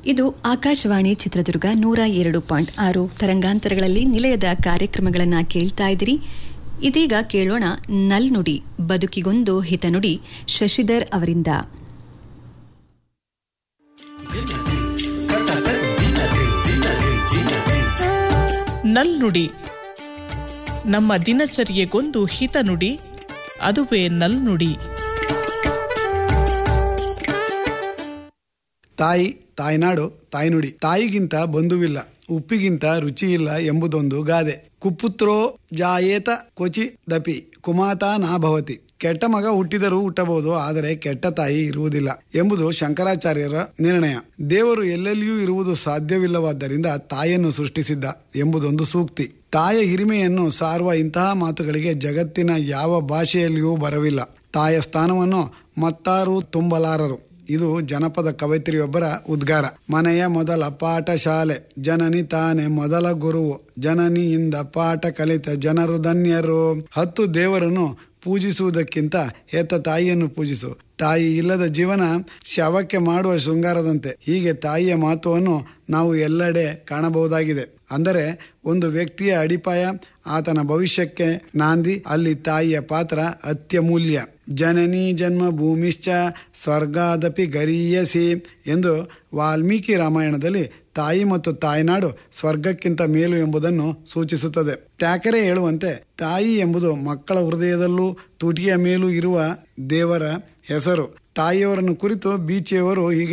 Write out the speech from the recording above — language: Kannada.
ಇದು ಆಕಾಶವಾಣಿ ಚಿತ್ರದುರ್ಗ ನೂರ ಎರಡು ಪಾಯಿಂಟ್ ಆರು ತರಂಗಾಂತರಗಳಲ್ಲಿ ನಿಲಯದ ಕಾರ್ಯಕ್ರಮಗಳನ್ನು ಕೇಳ್ತಾ ಇದ್ದೀರಿ ಇದೀಗ ಕೇಳೋಣ ನಲ್ನುಡಿ ಬದುಕಿಗೊಂದು ಹಿತನುಡಿ ಶಶಿಧರ್ ಅವರಿಂದ ನಲ್ನುಡಿ ನಮ್ಮ ದಿನಚರ್ಯೆಗೊಂದು ಹಿತನುಡಿ ಅದುವೇ ನಲ್ನುಡಿ ತಾಯಿ ತಾಯ್ನಾಡು ತಾಯ್ನುಡಿ ತಾಯಿಗಿಂತ ಬಂಧುವಿಲ್ಲ ಉಪ್ಪಿಗಿಂತ ರುಚಿ ಇಲ್ಲ ಎಂಬುದೊಂದು ಗಾದೆ ಕುಪುತ್ರೋ ಜಾಯೇತ ಕೊಚಿ ದಪಿ ಕುಮಾತ ನಾಭವತಿ ಕೆಟ್ಟ ಮಗ ಹುಟ್ಟಿದರೂ ಹುಟ್ಟಬಹುದು ಆದರೆ ಕೆಟ್ಟ ತಾಯಿ ಇರುವುದಿಲ್ಲ ಎಂಬುದು ಶಂಕರಾಚಾರ್ಯರ ನಿರ್ಣಯ ದೇವರು ಎಲ್ಲೆಲ್ಲಿಯೂ ಇರುವುದು ಸಾಧ್ಯವಿಲ್ಲವಾದ್ದರಿಂದ ತಾಯಿಯನ್ನು ಸೃಷ್ಟಿಸಿದ್ದ ಎಂಬುದೊಂದು ಸೂಕ್ತಿ ತಾಯ ಹಿರಿಮೆಯನ್ನು ಸಾರುವ ಇಂತಹ ಮಾತುಗಳಿಗೆ ಜಗತ್ತಿನ ಯಾವ ಭಾಷೆಯಲ್ಲಿಯೂ ಬರವಿಲ್ಲ ತಾಯ ಸ್ಥಾನವನ್ನು ಮತ್ತಾರೂ ತುಂಬಲಾರರು ಇದು ಜನಪದ ಕವಯಿತ್ರಿಯೊಬ್ಬರ ಉದ್ಗಾರ ಮನೆಯ ಮೊದಲ ಪಾಠ ಶಾಲೆ ಜನನಿ ತಾನೆ ಮೊದಲ ಗುರುವು ಜನನಿಯಿಂದ ಪಾಠ ಕಲಿತ ಜನರು ಧನ್ಯರು ಹತ್ತು ದೇವರನ್ನು ಪೂಜಿಸುವುದಕ್ಕಿಂತ ಹೆತ್ತ ತಾಯಿಯನ್ನು ಪೂಜಿಸು ತಾಯಿ ಇಲ್ಲದ ಜೀವನ ಶವಕ್ಕೆ ಮಾಡುವ ಶೃಂಗಾರದಂತೆ ಹೀಗೆ ತಾಯಿಯ ಮಹತ್ವವನ್ನು ನಾವು ಎಲ್ಲೆಡೆ ಕಾಣಬಹುದಾಗಿದೆ ಅಂದರೆ ಒಂದು ವ್ಯಕ್ತಿಯ ಅಡಿಪಾಯ ಆತನ ಭವಿಷ್ಯಕ್ಕೆ ನಾಂದಿ ಅಲ್ಲಿ ತಾಯಿಯ ಪಾತ್ರ ಅತ್ಯಮೂಲ್ಯ ಜನನಿ ಜನ್ಮ ಭೂಮಿಶ್ಚ ಸ್ವರ್ಗಾದಪಿ ಗರೀಯಸಿ ಎಂದು ವಾಲ್ಮೀಕಿ ರಾಮಾಯಣದಲ್ಲಿ ತಾಯಿ ಮತ್ತು ತಾಯ್ನಾಡು ಸ್ವರ್ಗಕ್ಕಿಂತ ಮೇಲು ಎಂಬುದನ್ನು ಸೂಚಿಸುತ್ತದೆ ಟ್ಯಾಕರೆ ಹೇಳುವಂತೆ ತಾಯಿ ಎಂಬುದು ಮಕ್ಕಳ ಹೃದಯದಲ್ಲೂ ತುಟಿಯ ಮೇಲೂ ಇರುವ ದೇವರ ಹೆಸರು ತಾಯಿಯವರನ್ನು ಕುರಿತು ಬೀಚಿಯವರು ಹೀಗೆ